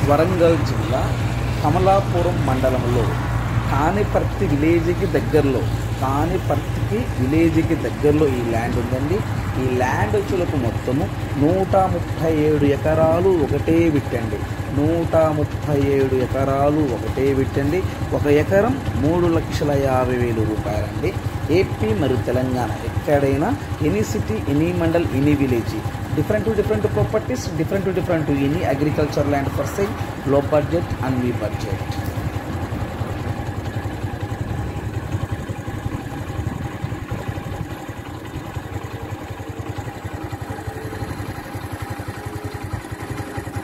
వరంగల్ జిల్లా కమలాపురం మండలంలో కానిపర్తి విలేజ్కి దగ్గరలో కానిపర్తికి విలేజ్కి దగ్గరలో ఈ ల్యాండ్ ఉందండి ఈ ల్యాండ్ వచ్చులకు మొత్తము నూట ముప్పై ఏడు ఎకరాలు ఒకటే విట్టండి నూట ముప్పై ఏడు ఎకరాలు ఒకటే విట్టండి ఒక ఎకరం మూడు లక్షల యాభై వేలు రూపాయలండి ఏపీ మరియు తెలంగాణ ఎక్కడైనా any city any mandal any village different to different properties different to different any agriculture land for sale లో బడ్జెట్ అండ్ మీ బడ్జెట్